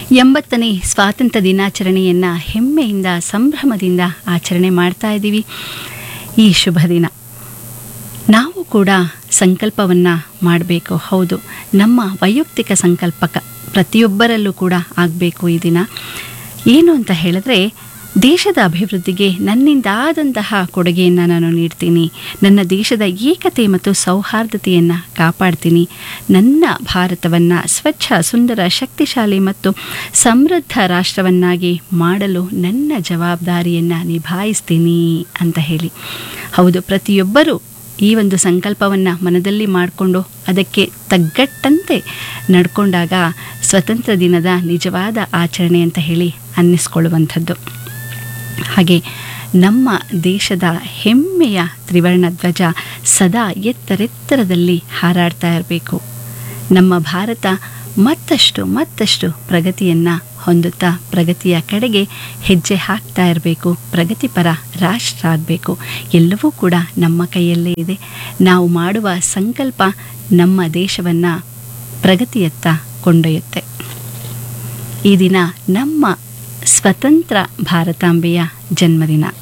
ಎಂಬತ್ತನೇ ಸ್ವಾತಂತ್ರ್ಯ ದಿನಾಚರಣೆಯನ್ನು ಹೆಮ್ಮೆಯಿಂದ ಸಂಭ್ರಮದಿಂದ ಆಚರಣೆ ಮಾಡ್ತಾ ಇದ್ದೀವಿ ಈ ಶುಭ ದಿನ ನಾವು ಕೂಡ ಸಂಕಲ್ಪವನ್ನು ಮಾಡಬೇಕು ಹೌದು ನಮ್ಮ ವೈಯಕ್ತಿಕ ಸಂಕಲ್ಪಕ ಪ್ರತಿಯೊಬ್ಬರಲ್ಲೂ ಕೂಡ ಆಗಬೇಕು ಈ ದಿನ ಏನು ಅಂತ ಹೇಳಿದ್ರೆ ದೇಶದ ಅಭಿವೃದ್ಧಿಗೆ ನನ್ನಿಂದಾದಂತಹ ಕೊಡುಗೆಯನ್ನು ನಾನು ನೀಡ್ತೀನಿ ನನ್ನ ದೇಶದ ಏಕತೆ ಮತ್ತು ಸೌಹಾರ್ದತೆಯನ್ನು ಕಾಪಾಡ್ತೀನಿ ನನ್ನ ಭಾರತವನ್ನು ಸ್ವಚ್ಛ ಸುಂದರ ಶಕ್ತಿಶಾಲಿ ಮತ್ತು ಸಮೃದ್ಧ ರಾಷ್ಟ್ರವನ್ನಾಗಿ ಮಾಡಲು ನನ್ನ ಜವಾಬ್ದಾರಿಯನ್ನು ನಿಭಾಯಿಸ್ತೀನಿ ಅಂತ ಹೇಳಿ ಹೌದು ಪ್ರತಿಯೊಬ್ಬರೂ ಈ ಒಂದು ಸಂಕಲ್ಪವನ್ನು ಮನದಲ್ಲಿ ಮಾಡಿಕೊಂಡು ಅದಕ್ಕೆ ತಗ್ಗಟ್ಟಂತೆ ನಡ್ಕೊಂಡಾಗ ಸ್ವತಂತ್ರ ದಿನದ ನಿಜವಾದ ಆಚರಣೆ ಅಂತ ಹೇಳಿ ಅನ್ನಿಸ್ಕೊಳ್ಳುವಂಥದ್ದು ಹಾಗೆ ನಮ್ಮ ದೇಶದ ಹೆಮ್ಮೆಯ ತ್ರಿವರ್ಣ ಧ್ವಜ ಸದಾ ಎತ್ತರೆತ್ತರದಲ್ಲಿ ಹಾರಾಡ್ತಾ ಇರಬೇಕು ನಮ್ಮ ಭಾರತ ಮತ್ತಷ್ಟು ಮತ್ತಷ್ಟು ಪ್ರಗತಿಯನ್ನು ಹೊಂದುತ್ತಾ ಪ್ರಗತಿಯ ಕಡೆಗೆ ಹೆಜ್ಜೆ ಹಾಕ್ತಾ ಇರಬೇಕು ಪ್ರಗತಿಪರ ರಾಷ್ಟ್ರ ಆಗಬೇಕು ಎಲ್ಲವೂ ಕೂಡ ನಮ್ಮ ಕೈಯಲ್ಲೇ ಇದೆ ನಾವು ಮಾಡುವ ಸಂಕಲ್ಪ ನಮ್ಮ ದೇಶವನ್ನು ಪ್ರಗತಿಯತ್ತ ಕೊಂಡೊಯ್ಯುತ್ತೆ ಈ ದಿನ ನಮ್ಮ ಸ್ವತಂತ್ರ ಭಾರತಾಂಬೆಯ ಜನ್ಮದಿನ